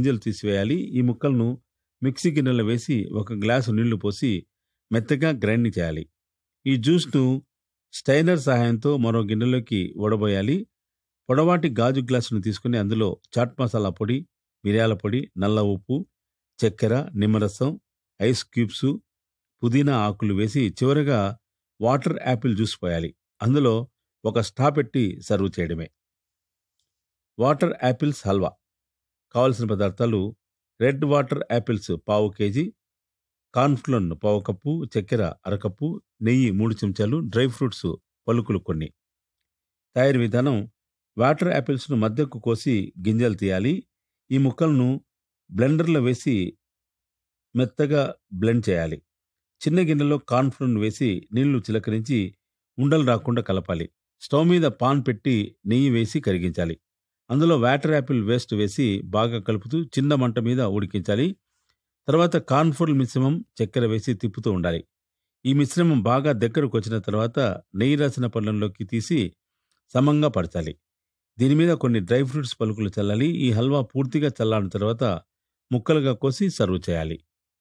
గింజలు తీసివేయాలి ఈ ముక్కలను మిక్సీ గిన్నెలో వేసి ఒక గ్లాసు నీళ్లు పోసి మెత్తగా గ్రైండింగ్ చేయాలి ఈ జ్యూస్ను స్టైనర్ సహాయంతో మరో గిన్నెలోకి వడబోయాలి పొడవాటి గాజు గ్లాసును తీసుకుని అందులో చాట్ మసాలా పొడి మిరియాల పొడి నల్ల ఉప్పు చక్కెర నిమ్మరసం ఐస్ క్యూబ్స్ పుదీనా ఆకులు వేసి చివరగా వాటర్ యాపిల్ జ్యూస్ పోయాలి అందులో ఒక స్టా పెట్టి సర్వ్ చేయడమే వాటర్ యాపిల్స్ హల్వా కావలసిన పదార్థాలు రెడ్ వాటర్ యాపిల్స్ పావు కేజీ కార్న్ఫ్లోన్ పావు కప్పు చక్కెర అరకప్పు నెయ్యి మూడు చెంచాలు డ్రై ఫ్రూట్స్ పలుకులు కొన్ని తయారీ విధానం వాటర్ యాపిల్స్ను మధ్యకు కోసి గింజలు తీయాలి ఈ ముక్కలను బ్లెండర్లో వేసి మెత్తగా బ్లెండ్ చేయాలి చిన్న గిన్నెలో కార్న్ఫ్లోన్ వేసి నీళ్లు చిలకరించి ఉండలు రాకుండా కలపాలి స్టవ్ మీద పాన్ పెట్టి నెయ్యి వేసి కరిగించాలి అందులో వాటర్ యాపిల్ వేస్ట్ వేసి బాగా కలుపుతూ చిన్న మంట మీద ఉడికించాలి తర్వాత కార్న్ఫ్లోర్ మిశ్రమం చక్కెర వేసి తిప్పుతూ ఉండాలి ఈ మిశ్రమం బాగా దగ్గరకు వచ్చిన తర్వాత నెయ్యి రాసిన పళ్ళంలోకి తీసి సమంగా పరచాలి దీని మీద కొన్ని డ్రై ఫ్రూట్స్ పలుకులు చల్లాలి ఈ హల్వా పూర్తిగా చల్లారిన తర్వాత ముక్కలుగా కోసి సర్వ్ చేయాలి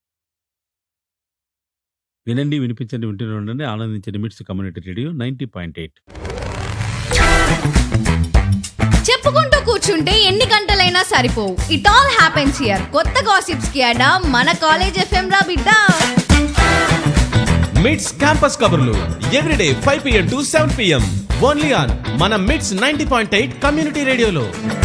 వినండి వినిపించండి వింటూనే ఉండండి ఆనందించండి MITS community radio ninety point eight చెప్పుకుంటూ కూర్చుంటే ఎన్ని గంటలైనా సరిపోవు ఇట్ ఆల్ హ్యాపెన్స్ హియర్ కొత్త గాసిప్స్ కి అడా మన కాలేజ్ ఎఫ్ఎం రా బిడ్డ మిడ్స్ క్యాంపస్ కబుర్లు everyday five PM to seven PM only on మన MITS ninety point eight community రేడియోలో